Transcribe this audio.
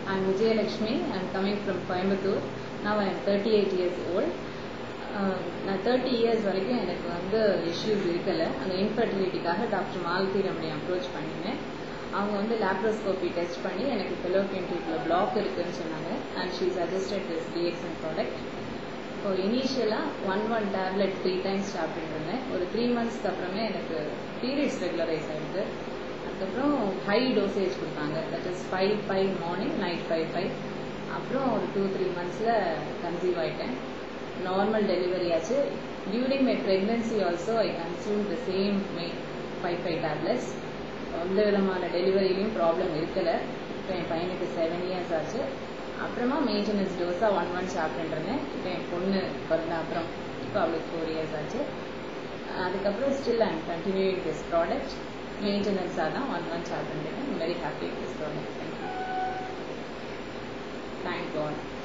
I'm Vijayalakshmi. I'm coming from Coimbatore. Now I am 38 years old. Uh, நான் thirty years வரைக்கும் எனக்கு வந்து issues இருக்கலை அந்த இன்ஃபர்டிலிட்டிக்காக டாக்டர் மாலதி ரமணி அப்ரோச் பண்ணினேன் அவங்க வந்து லேப்ரோஸ்கோபி டெஸ்ட் பண்ணி எனக்கு ஃபெலோப்பியன் டியூப்பில் பிளாக் இருக்குன்னு சொன்னாங்க and she suggested this DXN product இப்போ இனிஷியலாக one one tablet three times சாப்பிட்டு இருந்தேன் ஒரு த்ரீ மந்த்ஸ்க்கு அப்புறமே எனக்கு பீரியட்ஸ் ரெகுலரைஸ் ஆகிடுது அதுக்கப்புறம் ஹை டோசேஜ் கொடுத்தாங்க that is five five morning night five five அப்புறம் ஒரு டூ த்ரீ மந்த்ஸில் கன்சீவ் ஆகிட்டேன் நார்மல் டெலிவரி ஆச்சு during my pregnancy also I consume the same my five five tablets எந்த விதமான டெலிவரிலையும் ப்ராப்ளம் இருக்கலை இப்போ என் பையனுக்கு செவன் இயர்ஸ் ஆச்சு அப்புறமா மெயின்டெனன்ஸ் டோஸாக ஒன் மந்த் சாப்பிட்டுருந்தேன் இப்போ என் பொண்ணு பிறந்த அப்புறம் இப்போ அவளுக்கு ஃபோர் இயர்ஸ் ஆச்சு அதுக்கப்புறம் still I'm continuing this product மெயின்டெனன்ஸாக தான் ஒன் மந்த் சாப்பிட்டுருக்கேன் very happy with this product thank you thank God